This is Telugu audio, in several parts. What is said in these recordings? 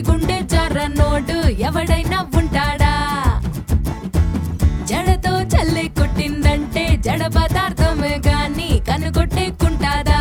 గుండె నోడు ఎవడైనా ఉంటాడా జడతో చల్లే కొట్టిందంటే జడ పదార్థమే గాని కనుగొట్టేకుంటాదా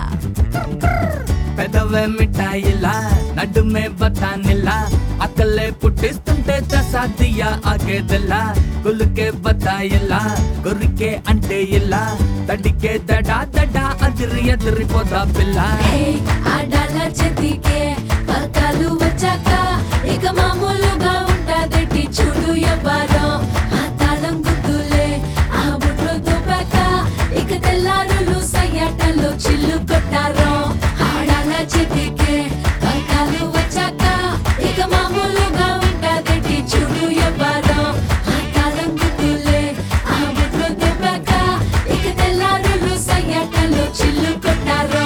పెదవే మిఠాయిలా నడుమే బతానిలా అక్కలే పుట్టిస్తుంటే దసాదియా ఆగేదిలా గులుకే బతాయిలా గురికే అంటే ఇలా తడికే దడా దడా అదిరి అదిరిపోదా పిల్ల హే, ఆడాల చేతికే పలకాలు వచ్చాక ఇక మామూలుగా ఉంటాదటి చూడు ఎవ్వరో ఆ తాళం గుర్తులే ఆ బుట్లో దుబ్బాక ఇక తెల్లారులు సయ్యాటలో చిల్లు కొట్టారో ఆడాల చేతికే పలకాలు వచ్చాక ఇక మామూలుగా ఉంటాదటి చూడు ఎవ్వరో ఆ తాళం గుర్తులే ఆ బుట్లో దుబ్బాక ఇక తెల్లారులు సయ్యాటలో చిల్లు కొట్టారో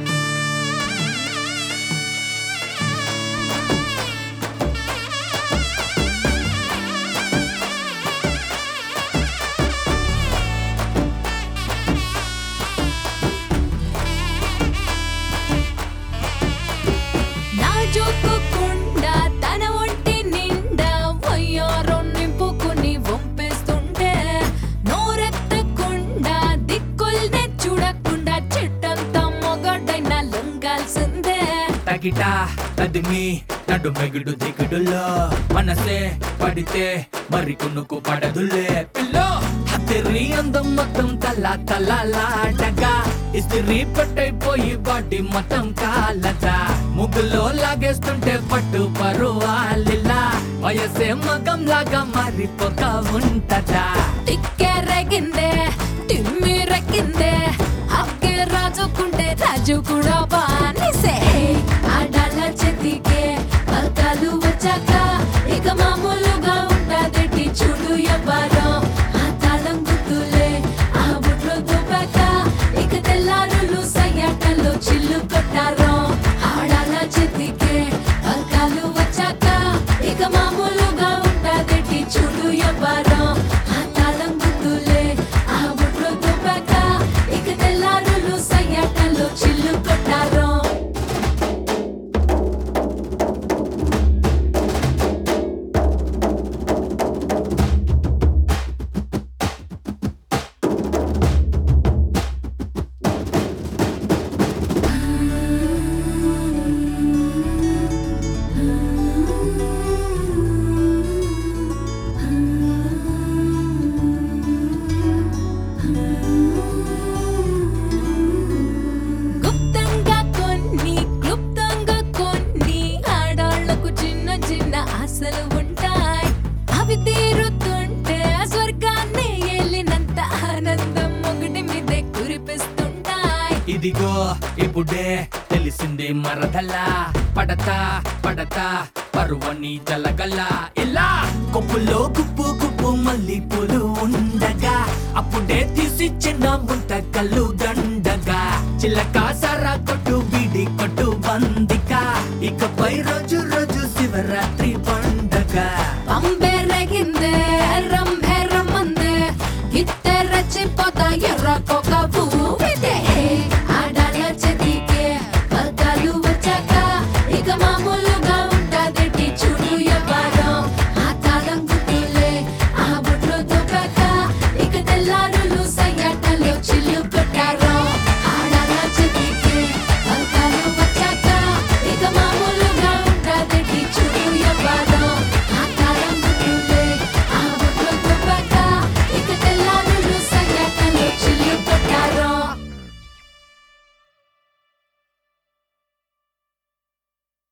నాజూకుకుండా తన ఒంటి నిండా వయ్యారో నింపుకుని వంపేస్తుంటే నోరెత్తకుండా దిక్కుల్నే చూడకుండా చెట్టంతా మొగడైనా లొంగాల్సిందే తగిట తదిమి నడు మెగుడు దిగుడులో మనసే పడితే మరి కొనుక్కు పడదులే పిల్లో హతిరి అందం మొత్తం తల తలలాడగా ఇస్తిరి పట్టైపోయి బాడీ మొత్తం కాలదా ముగ్గులో లాగేస్తుంటే పట్టు పరువాలిలా వయసే మగం లాగా మారిపోక ఉంటదా తిక్కే రగిందే తిమ్మి రగిందే అక్కే రాజుకుంటే రాజు కూడా బానిసే ఆడాల చేతికే పలకాలు వచ్చాక ఇక మామూలుగా ఉంటాదటి చూడు ఎవ్వరో ఆ తాళం గుర్తులే ఆ బుట్లో దుబ్బాక ఇక తెల్లారులు సయ్యాటలో చిల్లు కొట్టారో ఆడాల చేతికే పలకాలు వచ్చాక ఇక మామూలుగా ఉంటాదటి చూడు ఎవ్వరో ఆ తాళం గుర్తులే ఆ బుట్లో దుబ్బాక ఇక తెల్లారులు సయ్యాటలో చిల్లు కొట్టారో గుప్తంగా కొన్ని క్లుప్తంగా కొన్ని ఆడాళ్లకు చిన్న చిన్న ఆశలు ఉంటాయి అవి తీరుతుంటే ఆ స్వర్గాన్ని వెళ్ళినంత ఆనందం ఒకటి మీదే కురిపిస్తుంటాయి ఇదిగో ఇప్పుడే తెలిసింది మరదలా పడతా పడతా పరువని జలగల ఇలా కొప్పులో గుప్పు గుప్పు మల్లి పూలు ఉండగా అప్పుడే తీసి చిన్న